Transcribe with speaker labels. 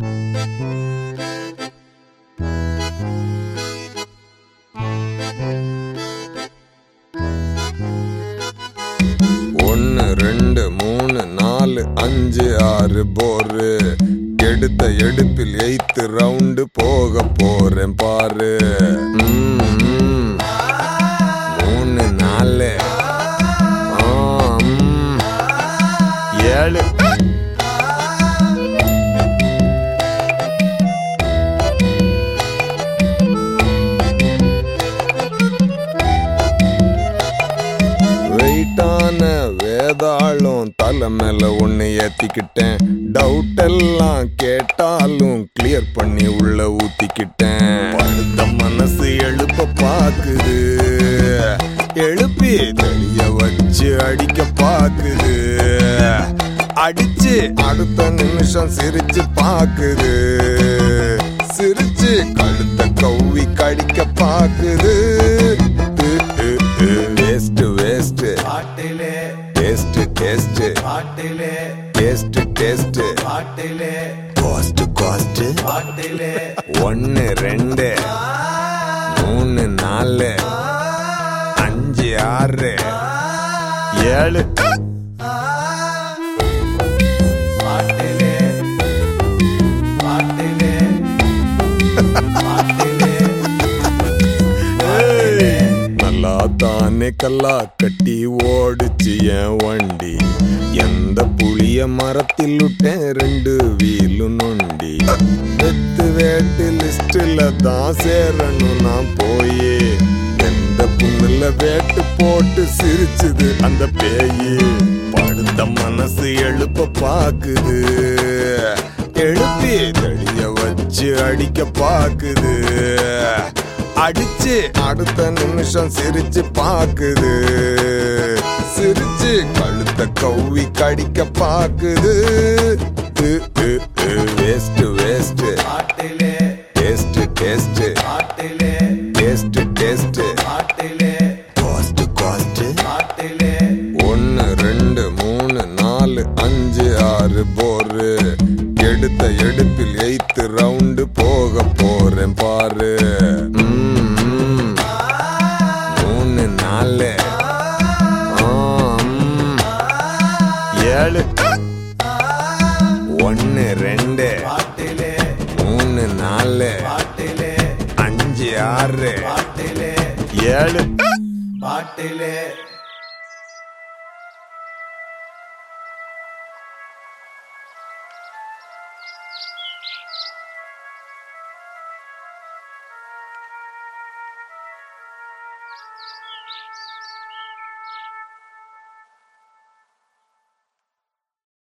Speaker 1: ஒன்னு ரெண்டு மூணு நாலு அஞ்சு ஆறு போரு எடுத்த எடுப்பில் எய்த்து ரவுண்டு போக போறேன் பாரு ம், ம். மூணு நாலு ஆ, ம். ஏழு வெயிட்டான வேதாளம் தலை மேல ஒண்ணு ஏத்திக்கிட்டேன் டவுட் எல்லாம் கேட்டாலும் கிளியர் பண்ணி உள்ள ஊத்திக்கிட்டேன் படுத்த மனசு எழுப்ப பாக்குது எழுப்பி தெளிய வச்சு அடிக்க பாக்குது அடிச்சு அடுத்த நிமிஷம் சிரிச்சு பாக்குது சிரிச்சு கழுத்த கவ்வி கடிக்க பாக்குது வேஸ்ட் வேஸ்ட்
Speaker 2: பாட்டிலே
Speaker 1: டேஸ்ட் டேஸ்ட்
Speaker 2: பாட்டிலே
Speaker 1: டேஸ்ட் டேஸ்ட்
Speaker 2: பாட்டிலே
Speaker 1: காஸ்ட் காஸ்ட்
Speaker 2: பாட்டிலே
Speaker 1: ஒன்னு ரெண்டு மூணு நாலு அஞ்சு ஆறு ஏழு
Speaker 2: பாட்டிலே பாட்டிலே பாட்டிலே
Speaker 1: நல்லா தானே கல்லா கட்டி ஓடுச்சு என் வண்டி எந்த புளிய மரத்தில் விட்டேன் ரெண்டு வீலு நொண்டி வெத்து வேட்டு லிஸ்டில் தான் சேரணும் நான் போயே எந்த புண்ணுல வேட்டு போட்டு சிரிச்சுது அந்த பேயி படுத்த மனசு எழுப்ப பாக்குது எழுப்பி தெளிய வச்சு அடிக்க பாக்குது அடிச்சு அடுத்த நிமிஷம் சிரிச்சு பாக்குது சிரிச்சு கழுத்த கவ்வி கடிக்க பாக்குது வேஸ்ட் வேஸ்ட்
Speaker 2: பாட்டிலே
Speaker 1: டேஸ்ட் டேஸ்ட்
Speaker 2: பாட்டிலே
Speaker 1: டேஸ்ட் டேஸ்ட்
Speaker 2: பாட்டிலே
Speaker 1: காஸ்ட் காஸ்ட்
Speaker 2: பாட்டிலே
Speaker 1: ஒன்னு ரெண்டு மூணு நாலு அஞ்சு ஆறு போரு எடுத்த எடுப்பில் எய்த்து ரவுண்டு போக போறேன் பாரு ம், ம். மூணு நாலு ஆ, ம். ஏழு ஒன்னு ரெண்டு
Speaker 2: பாட்டிலே
Speaker 1: மூணு நாலு
Speaker 2: பாட்டிலே
Speaker 1: அஞ்சு ஆறு